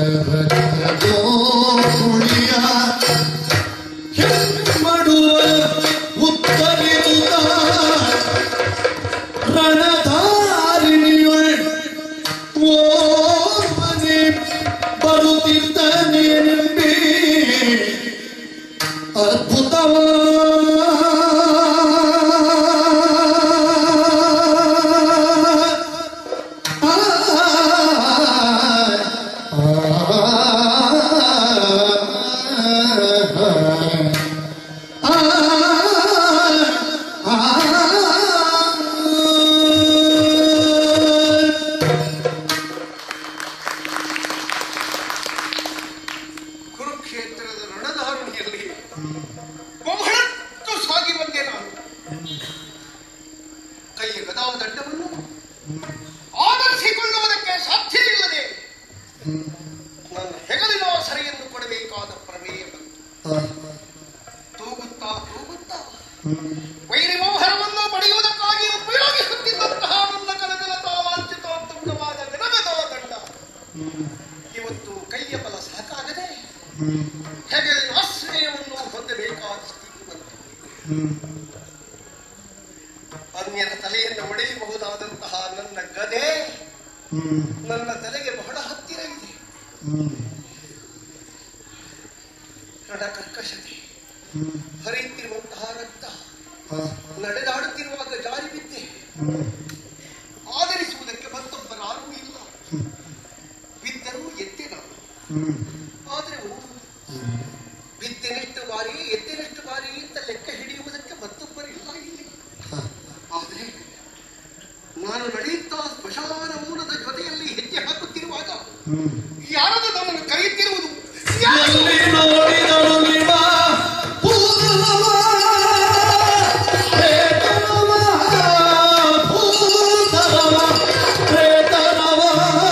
ರಕ್ತದೋ ಕುಳಿಯ ಹೆಮ್ಮಡುವ ಉತ್ತರಿದುತ್ತ ರಣಧಾರಿಣಿಯೊಳ್ ಓಮನೆ ಬರುತ್ತಿದ್ದನೆಂಬಿ ಅದ್ಭುತವ ಕುರುಕ್ಷೇತ್ರದ ರಣಧಾರುಣಿಯಲ್ಲಿ ಬಹಳಷ್ಟು ಸಾಗಿ ಬಂದೆ ನಾನು ಕೈಯ ಗದಾವ ದಂಡವನ್ನು ಆಧರಿಸಿಕೊಳ್ಳುವುದಕ್ಕೆ ಸಾಧ್ಯವಿಲ್ಲದೆ ನನ್ನ ಹೆಗಲಿನ ಸರಿಯನ್ನು ಕೊಡಬೇಕಾದ ಪ್ರಮೇಯ ಬಂತು ತೂಗುತ್ತಾ ತೂಗುತ್ತಾ ವೈರಿಮೋಹರವನ್ನು ಪಡೆಯುವುದಕ್ಕಾಗಿ ಉಪಯೋಗಿಸುತ್ತಿದ್ದಂತಹ ನನ್ನ ಕನಕನ ತಾವಾಂಚಿತೋತ್ತಮವಾದ ಗಣಗದ ದಂಡ ಇವತ್ತು ಕೈಯ ಬಲ ಸಾಕಾಗದೆ ಹೆಗಲಿನ ಆಶ್ರಯವನ್ನು ಹೊಂದಬೇಕಾದ ಸ್ಥಿತಿ ಬಂತು ಅನ್ಯರ ತಲೆಯನ್ನು ಒಡೆಯಬಹುದಾದಂತಹ ನನ್ನ ಗದೆ ನನ್ನ ತಲೆಗೆ ಬಹಳ ಹತ್ತಿರ ಇದೆ ರಣ ಕರ್ಕಶತೆ ಹರಿಯುತ್ತಿರುವಂತಹ ರಕ್ತ ನಡೆದಾಡುತ್ತಿರುವಾಗ ಜಾರಿ ಬಿದ್ದೆ ಆಧರಿಸುವುದಕ್ಕೆ ಮತ್ತೊಬ್ಬರಾರೂ ಇಲ್ಲ ಬಿದ್ದರೂ ಎತ್ತೆ ನಾನು ಆದರೆ ಒಂದು ಬಿದ್ದೆನೆಷ್ಟು ಬಾರಿ ಎತ್ತಿನೆಷ್ಟು ಬಾರಿ ಅಂತ ಲೆಕ್ಕ ಹಿಡಿಯುವುದಕ್ಕೆ ಮತ್ತೊಬ್ಬರಿಲ್ಲ ಇಲ್ಲಿ ಆದರೆ ನಾನು ನಡೆಯುತ್ತಾ ಸ್ಮಶಾನ ಮೂಲದ ಜೊತೆಯಲ್ಲಿ ಹೆಜ್ಜೆ ಹಾಕುತ್ತಿರುವಾಗ ಯಾರದು ನನ್ನನ್ನು ಕರೆಯುತ್ತಿರುವುದು ಯಾರು? ಎಲ್ಲಿ ನೋಡಿದಳು ನಿಮ್ಮ ಭೂತನವ, ಪ್ರೇತನವ, ಭೂತನವ, ಪ್ರೇತನವ.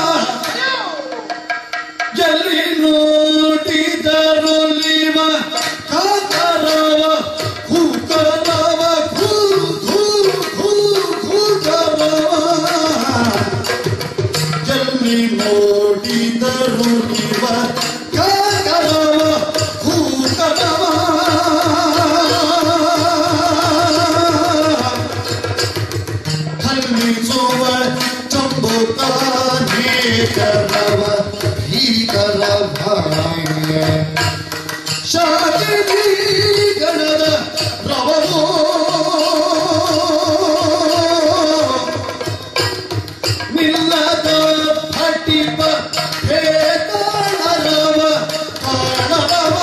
ಎಲ್ಲಿ ನೋಡಿದಳು ನಿಮ್ಮ ಕಾತರವ, ಕೂತರವ, ಕೂ, ಕೂ, ಕೂ, ಕೂತರವ. ಎಲ್ಲಿ ನೋಡಿದರು ಇವ ಕಾಕರವ ಕೂಕರವ ಹಲ್ಲಿಸುವ ಚಂಬುಕಾನೇ ಕರವ ಭೀಕರ ಭಾಯ ಶಾಕಿನಿ ಗಣದ ರವೋ ನಿಲ್ಲದ ಹಟಿಪ ಹೇತಾಳರವ ಕಾಣರವ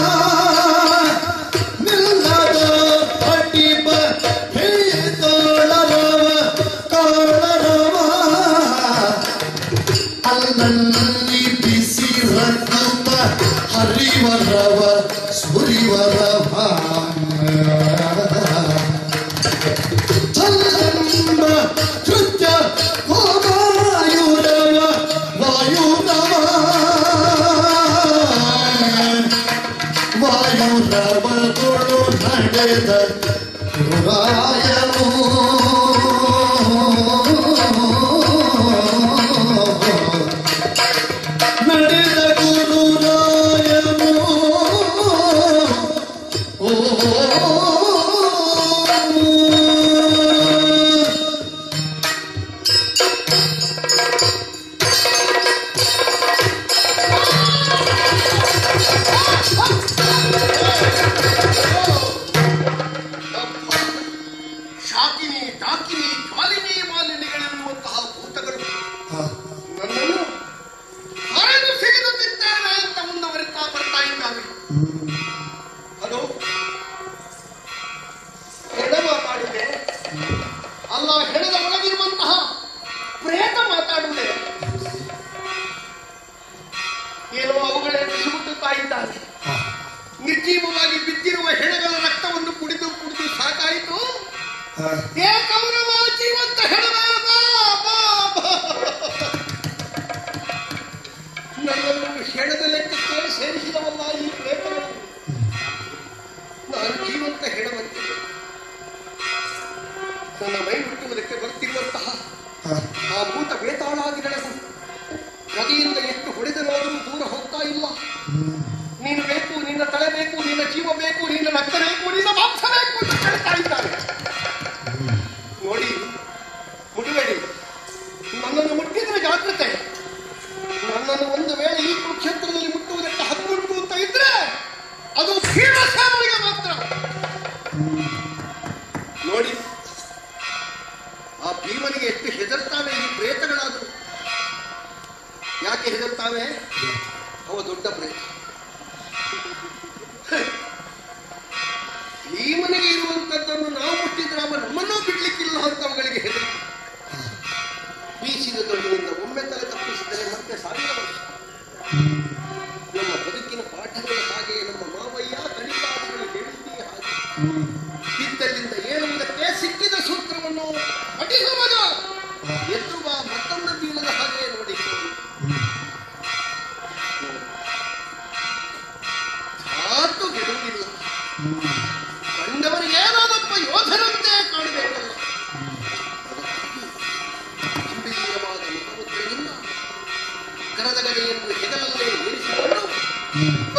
ನಿಲ್ಲದ ಹಟಿಪ ಹೇತಾಳರವ ಕಾಣರವ ಅಲ್ಲಲ್ಲಿ ಬಿಸಿ ರಕ್ತ ಹರಿವರವ ಸುರಿವರ ಚಂದ ಕೃತ್ಯ ವಾಯುರವ ವಾಯುರವ ವಾಯುರವಗಳು ನಡೆದ ರಾಯನು ನಡೆದ ಗುರುರಾಯನು ಓ ಶಾಕಿನಿ ಡಾಕಿನಿ ಜ್ವಾಲಿನಿ ಮಾಲಿನಿಗಳೆನ್ನುವಂತಹ ಭೂತಗಳು ನನ್ನನ್ನು ಹರಡು ಸಿಗದಿದ್ದೇನೆ ಅಂತ ಮುಂದುವರಿತಾ ಬರ್ತಾ ಇದ್ದಾವೆ ಅದು ಹೆಣ ಮಾತಾಡುವೆ ಅಲ್ಲ ಹೆಣದ ಒಳಗಿರುವಂತಹ ಪ್ರೇತ ಮಾತಾಡುವೆ ಏನೋ ಅವುಗಳೇ ಬಿಸಿಮುಟ್ಟುತ್ತಾ ಇದ್ದಾವೆ ನಿರ್ಜೀವವಾಗಿ ಬಿದ್ದಿರುವ ಹೆಣಗಳ ರಕ್ತವನ್ನು ಕುಡಿದು ಕುಡಿದು ಸಾಕಾಯಿತು ಏ ಕೌರವ ಜೀವಂತ ಹೆಣವೇ ಬಾ, ಬಾ, ಬಾ. ನನ್ನನ್ನು ಹೆಣದ ಲೆಕ್ಕಕ್ಕೆ ಸೇರಿಸಿದವಲ್ಲ ಈ ಪ್ರೇತಗಳು ನಾನು ಜೀವಂತ ಹೆಣವಂತೆ ನನ್ನ ಮೈ ಮುಟ್ಟುವುದಕ್ಕೆ ಬರ್ತಿರುವಂತಹ ಆ ಭೂತ ಬೇತಾಳಾದಿಗಳನ್ನು ಗದಿಯಿಂದ ಎಷ್ಟು ಹೊಡೆದರಾದರೂ ದೂರ ಹೋಗ್ತಾ ಇಲ್ಲ ನೀನು ಬೇಕು ನಿನ್ನ ತಲೆ ಬೇಕು ನಿನ್ನ ಜೀವ ಬೇಕು ನಿನ್ನ ರಕ್ತ ಬೇಕು ನಿನ್ನ ಮಾಂಸ ಬೇಕು ಅಂತ ಹೇಳ್ತಾ ಇದ್ದಾರೆ ನೋಡಿ ಮುಟ್ಟಬೇಡಿ ನನ್ನನ್ನು ಮುಟ್ಟಿದ್ರೆ ಜಾಗ್ರತೆ ನನ್ನನ್ನು ಒಂದು ವೇಳೆ ಈ ಕುರುಕ್ಷೇತ್ರದಲ್ಲಿ ಮುಟ್ಟುವುದಕ್ಕೆ ಹದ್ದುಂಟು ಅಂತ ಇದ್ರೆ ಅದು ಭೀಮಸೇನಿಗೆ ಮಾತ್ರ ನೋಡಿ ಆ ಭೀಮನಿಗೆ ಎಷ್ಟು ಹೆದರ್ತಾವೆ ಈ ಪ್ರೇತಗಳಾದ್ರು ಯಾಕೆ ಹೆದರ್ತಾವೆ ಅವ ದೊಡ್ಡ ಪ್ರೇತ ಭೀಮನಿಗೆ ಇರುವಂತದ್ದನ್ನು ನಾವು ಮುಟ್ಟಿದ್ರೆ ಅವ ನಮ್ಮನ್ನೂ ಬಿಡ್ಲಿಕ್ಕಿಲ್ಲ ಅಂತ ಅವುಗಳಿಗೆ ಹೆದರಿಕೆ ಬೀಸಿದ ತೊಡಗಿನಿಂದ ಒಮ್ಮೆ ತಲೆ ತಪ್ಪಿಸಿದರೆ ಮತ್ತೆ ಸಾವಿರ ವರ್ಷ ನಮ್ಮ ಬದುಕಿನ ಪಾಠಗಳು ಹಾಗೆ ನಮ್ಮ ಮಾವಯ್ಯ ಕಣಿಕಾದಿಗಳು ಹೇಳಿದ್ದೇ ಹಾಗೆ ಬಿದ್ದಲ್ಲಿಂದ ಏಳುವುದಕ್ಕೆ ಸಿಕ್ಕಿದ ಸೂತ್ರವನ್ನು ಪಠಿಸುವುದು ಎದ್ದು ಬಾ ಮತ್ತೊಮ್ಮೆ ಬೀಳದ ಹಾಗೆ ನೋಡಿಕೊಳ್ಳಿ ಸಾತು ಗೆಡುವುದಿಲ್ಲ ಕಂಡವರಿಗೆ ಏನಾದಪ್ಪ ಯೋಧರಂತೆ ಕಾಣಬೇಕಲ್ಲ ಅದಕ್ಕಾಗಿ ಗಂಭೀರವಾದ ಮುಖಮುದ್ರೆಯಿಂದ ಕರದ ಗಡೆಯನ್ನು ಹೆಗಲಲ್ಲೇ ಏರಿಸಿಕೊಂಡು